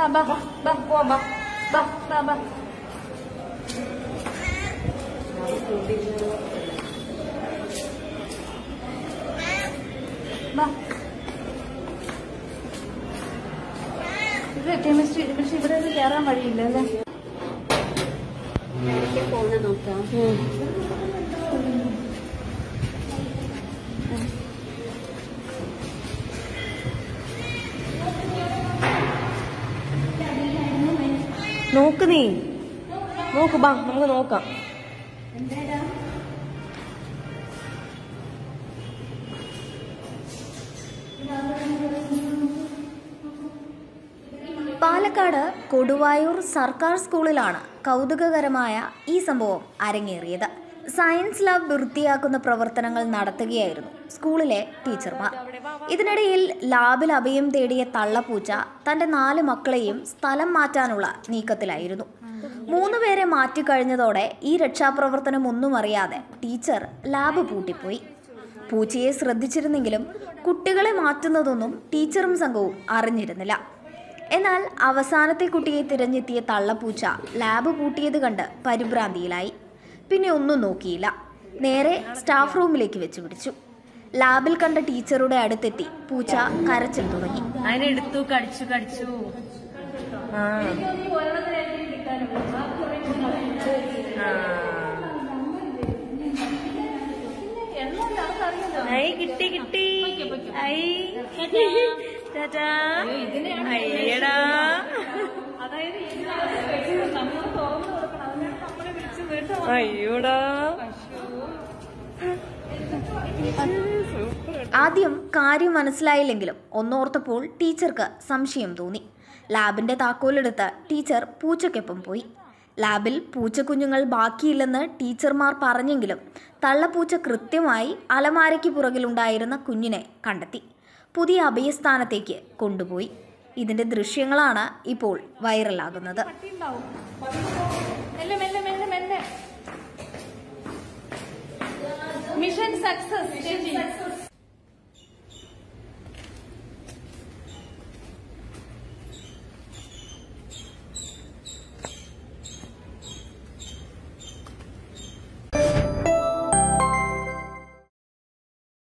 ബാ ബാ പോവാം ബാ ബാ ബാ ബാ ബാ ഇത് കെമിസ്ട്രി പക്ഷെ ഇവിടെ ഒന്നും കയറാൻ വഴിയില്ല അല്ലേ ഫോണ് നോക്കാം നോക്ക് നീ നോക്ക് ബാ നമുക്ക് നോക്കാം പാലക്കാട് കൊടുവായൂർ സർക്കാർ സ്കൂളിലാണ് കൗതുകകരമായ ഈ സംഭവം അരങ്ങേറിയത് സയൻസ് ലാബ് വൃത്തിയാക്കുന്ന പ്രവർത്തനങ്ങൾ നടത്തുകയായിരുന്നു സ്കൂളിലെ ടീച്ചർമാർ ഇതിനിടയിൽ ലാബിൽ അഭയം തേടിയ തള്ളപ്പൂച്ച തന്റെ നാല് മക്കളെയും സ്ഥലം മാറ്റാനുള്ള നീക്കത്തിലായിരുന്നു മൂന്നുപേരെ മാറ്റിക്കഴിഞ്ഞതോടെ ഈ രക്ഷാപ്രവർത്തനം ഒന്നും അറിയാതെ ടീച്ചർ ലാബ് പൂട്ടിപ്പോയി പൂച്ചയെ ശ്രദ്ധിച്ചിരുന്നെങ്കിലും കുട്ടികളെ മാറ്റുന്നതൊന്നും ടീച്ചറും സംഘവും അറിഞ്ഞിരുന്നില്ല എന്നാൽ അവസാനത്തെ കുട്ടിയെ തിരഞ്ഞെത്തിയ തള്ളപ്പൂച്ച ലാബ് പൂട്ടിയത് കണ്ട് പരിഭ്രാന്തിയിലായി പിന്നെ ഒന്നും നോക്കിയില്ല നേരെ സ്റ്റാഫ് റൂമിലേക്ക് വെച്ച് പിടിച്ചു ലാബിൽ കണ്ട ടീച്ചറുടെ അടുത്തെത്തി പൂച്ച കരച്ചിൽ തുടങ്ങി അതിനെടുത്തു കടിച്ചു കടിച്ചു ആ ഐ കിട്ടി കിട്ടി ഐ ടാറ്റാ അയ്യടാ അയ്യോടാ ആദ്യം കാര്യം മനസ്സിലായില്ലെങ്കിലും ഒന്നോർത്തപ്പോൾ ടീച്ചർക്ക് സംശയം തോന്നി ലാബിന്റെ താക്കോലെടുത്ത് ടീച്ചർ പൂച്ചയ്ക്കൊപ്പം പോയി ലാബിൽ പൂച്ചക്കുഞ്ഞുങ്ങൾ ബാക്കിയില്ലെന്ന് ടീച്ചർമാർ പറഞ്ഞെങ്കിലും തള്ളപ്പൂച്ച കൃത്യമായി അലമാരയ്ക്ക് പുറകിലുണ്ടായിരുന്ന കുഞ്ഞിനെ കണ്ടെത്തി പുതിയ അഭയസ്ഥാനത്തേക്ക് കൊണ്ടുപോയി ഇതിന്റെ ദൃശ്യങ്ങളാണ് ഇപ്പോൾ വൈറലാകുന്നത് മെല്ലെ മെല്ലെ മെല്ലെ മെല്ലെ മിഷൻ സക്സസ്